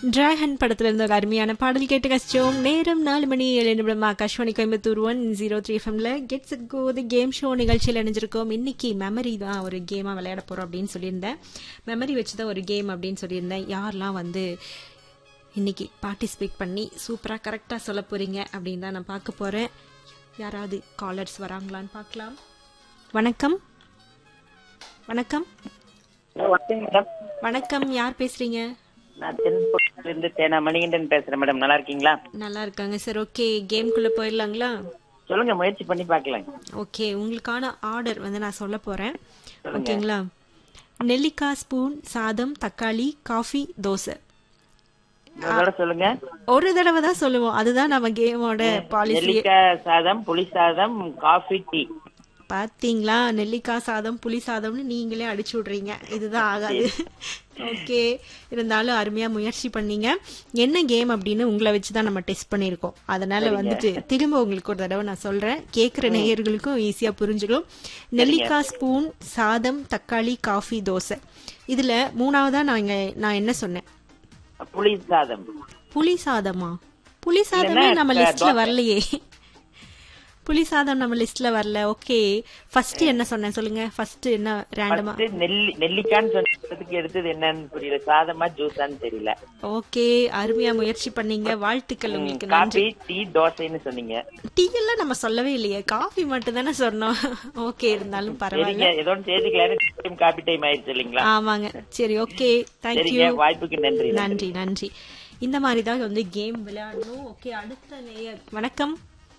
Dragon படத்துல இருந்த ஒரு அருமையான பாடல் கேட்டு கஷ்டம் நேரம் நாலு மணி ஏழு நிமிடம் Akashvani Coimbatore one zero three எஃப்எம்ல gets go the game show நிகழ்ச்சியில் இணைஞ்சிருக்கோம் இன்னைக்கு மெமரி தான் ஒரு கேமா விளையாட போறோம் அப்படின்னு சொல்லியிருந்தேன் மெமரி வச்சு தான் ஒரு கேம் அப்படின்னு சொல்லியிருந்தேன் யாரெல்லாம் வந்து இன்னைக்கு பார்ட்டிசிபேட் பண்ணி சூப்பராக கரெக்டாக சொல்ல போறீங்க அப்படின்னு தான் நான் பார்க்க போறேன் யாராவது காலர்ஸ் வராங்களான்னு பார்க்கலாம் வணக்கம் வணக்கம் வணக்கம் மேடம் வணக்கம் யார் பேசுறீங்க நான் தென்புறத்துல இருந்து தேனா மணிகண்டன் பேசுறேன் மேடம் நல்லா இருக்கீங்களா நல்லா இருக்காங்க சார் ஓகே கேம்குள்ள போயிடலாங்களா சொல்லுங்க முயற்சி பண்ணி பார்க்கலாம் ஓகே உங்களுக்கான ஆர்டர் வந்து நான் சொல்ல போறேன் ஓகேங்களா நெல்லிக்காய் ஸ்பூன் சாதம் தக்காளி காஃபி தோசை அதோட சொல்லுங்க ஒரு தடவை தான் சொல்லுவோம் அதுதான் நம்ம கேமோட பாலிசி நெல்லிக்காய் சாதம் புளி சாதம் காஃபி டீ பாத்தீங்களா நெல்லிக்காய் சாதம் புளி சாதம்னு நீங்களே அடிச்சு விடுறீங்க இதுதான் ஆகாது ஓகே இருந்தாலும் அருமையா முயற்சி பண்ணீங்க என்ன கேம் அப்படின்னு உங்களை வச்சு தான் நம்ம டெஸ்ட் பண்ணியிருக்கோம் அதனால வந்துட்டு திரும்ப உங்களுக்கு ஒரு தடவை நான் சொல்றேன் கேட்குற நேயர்களுக்கும் ஈஸியா புரிஞ்சிடும் நெல்லிக்காய் ஸ்பூன் சாதம் தக்காளி காஃபி தோசை இதுல மூணாவதா நான் இங்க நான் என்ன சொன்னேன் புளி சாதம் புளி சாதமா புளி சாதமே நம்ம லிஸ்ட்ல வரலையே புளி சாதம் நம்ம லிஸ்ட்ல வரல ஓகே ஃபர்ஸ்ட் என்ன சொன்னேன் சொல்லுங்க ஃபர்ஸ்ட் என்ன ரேண்டமா First நெல்லி நெல்லிக்கான்னு சொன்னதுக்கு எடுத்தது என்னன்னு புரியல சாதமா ஜூஸான்னு தெரியல ஓகே அருமையா முயற்சி பண்ணீங்க வாழ்த்துக்கள் உங்களுக்கு நன்றி காபி டீ தோசைன்னு சொன்னீங்க டீ எல்லாம் நம்ம சொல்லவே இல்லையே காஃபி மட்டும் தானே சொன்னோம் ஓகே இருந்தாலும் பரவாயில்ல சரிங்க ஏதோ ஒன்று சேர்த்துக்கலாம் காபி டைம் ஆயிடுச்சு இல்லைங்களா ஆமாங்க சரி ஓகே தேங்க்யூ சரிங்க வாய்ப்புக்கு நன்றி நன்றி நன்றி இந்த மாதிரி தான் வந்து கேம் விளையாடணும் ஓகே அடுத்த நேயர் வணக்கம்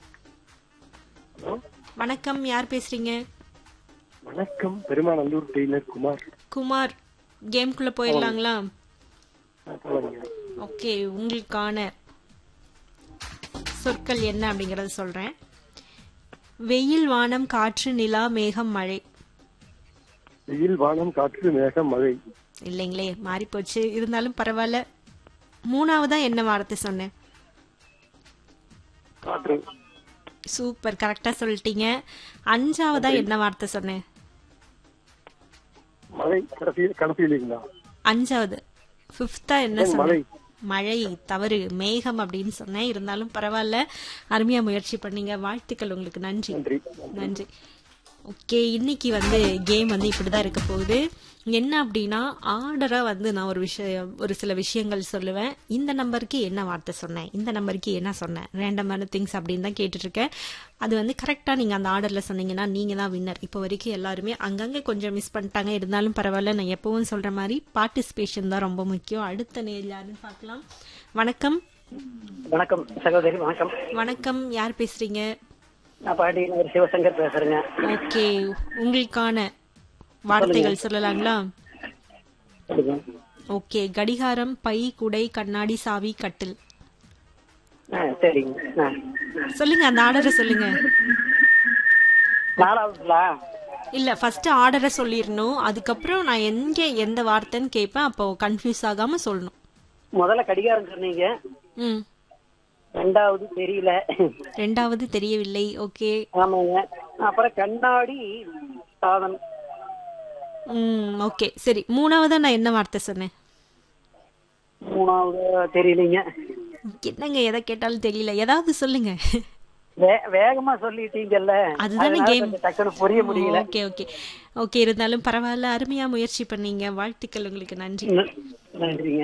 வணக்கம் யார் பேசுறீங்க வணக்கம் பெருமாநல்லூர் டெய்லர் குமார் குமார் கேம்குள்ள போயிடலாங்களா ஆ, சொல்லுங்க ஓகே உங்களுக்கான சொற்கள் என்ன அப்படிங்கறத சொல்றேன் வெயில் வானம் காற்று நிலா மேகம் மழை வெயில் வானம் காற்று மேகம் மழை இல்லைங்களே மாறி போச்சு இருந்தாலும் பரவாயில்ல மூணாவதா என்ன வார்த்தை சொன்னேன் காற்று சூப்பர் கரெக்டா சொல்லிட்டீங்க அஞ்சாவதா என்ன வார்த்தை சொன்னேன் மழை கடைசி கடைசி இல்லைங்களா அஞ்சாவது ஃபிஃப்த்தா என்ன மழை. சொன்னேன் மழை தவறு மேகம் அப்படின்னு சொன்னேன் இருந்தாலும் பரவாயில்ல அருமையா முயற்சி பண்ணீங்க வாழ்த்துக்கள் உங்களுக்கு நன்றி நன்றி நன்றி ஓகே இன்னைக்கு வந்து கேம் வந்து இப்படிதான் இருக்க போகுது என்ன அப்படின்னா ஆர்டரா வந்து நான் ஒரு விஷயம் ஒரு சில விஷயங்கள் சொல்லுவேன் இந்த நம்பருக்கு என்ன வார்த்தை சொன்னேன் இந்த நம்பருக்கு என்ன சொன்னேன் ரேண்டமான திங்ஸ் அப்படின்னு தான் கேட்டுட்டு இருக்கேன் அது வந்து கரெக்டா நீங்க அந்த ஆர்டர்ல சொன்னீங்கன்னா நீங்க தான் வின்னர் இப்போ வரைக்கும் எல்லாருமே அங்கங்க கொஞ்சம் மிஸ் பண்ணிட்டாங்க இருந்தாலும் பரவாயில்ல நான் எப்பவும் சொல்ற மாதிரி பார்ட்டிசிபேஷன் தான் ரொம்ப முக்கியம் அடுத்த நேர் யாருன்னு பார்க்கலாம் வணக்கம் வணக்கம் சகோதரி வணக்கம் வணக்கம் யார் பேசுறீங்க நான் பாட்டி ஒரு சிவசங்கர் பேசுறேங்க ஓகே உங்களுக்கான வார்த்தைகள் சொல்லலாங்களா சொல்லுங்க ஓகே கடிகாரம் பை குடை கண்ணாடி சாவி கட்டில் ஆ சரிங்க ஆ. சொல்லுங்க அந்த ஆர்டரை சொல்லுங்க நாலாவதுங்களா இல்ல ஃபர்ஸ்ட் ஆர்டரை சொல்லிடணும் அதுக்கப்புறம் நான் எங்க எந்த வார்த்தைன்னு கேட்பேன் அப்போ கன்ஃபியூஸ் ஆகாம சொல்லணும் முதல்ல கடிகாரம் சொன்னீங்க ம் ரெண்டாவது தெரியல ரெண்டாவது தெரியவில்லை ஓகே ஆமாங்க அப்புறம் கண்ணாடி சாதம் ம் ஓகே சரி மூணாவதா நான் என்ன வார்த்தை சொன்னேன் மூணாவது தெரியலீங்க என்னங்க எதை கேட்டாலும் தெரியல ஏதாவது சொல்லுங்க வே- வேகமா சொல்லிட்டீங்கல்ல அதுதானே அதனால game. கொஞ்சம் டக்குனு புரிய முடியல ஓகே ஓகே ஓகே இருந்தாலும் பரவாயில்ல அருமையா முயற்சி பண்ணீங்க வாழ்த்துக்கள் உங்களுக்கு நன்றி நன்றிங்க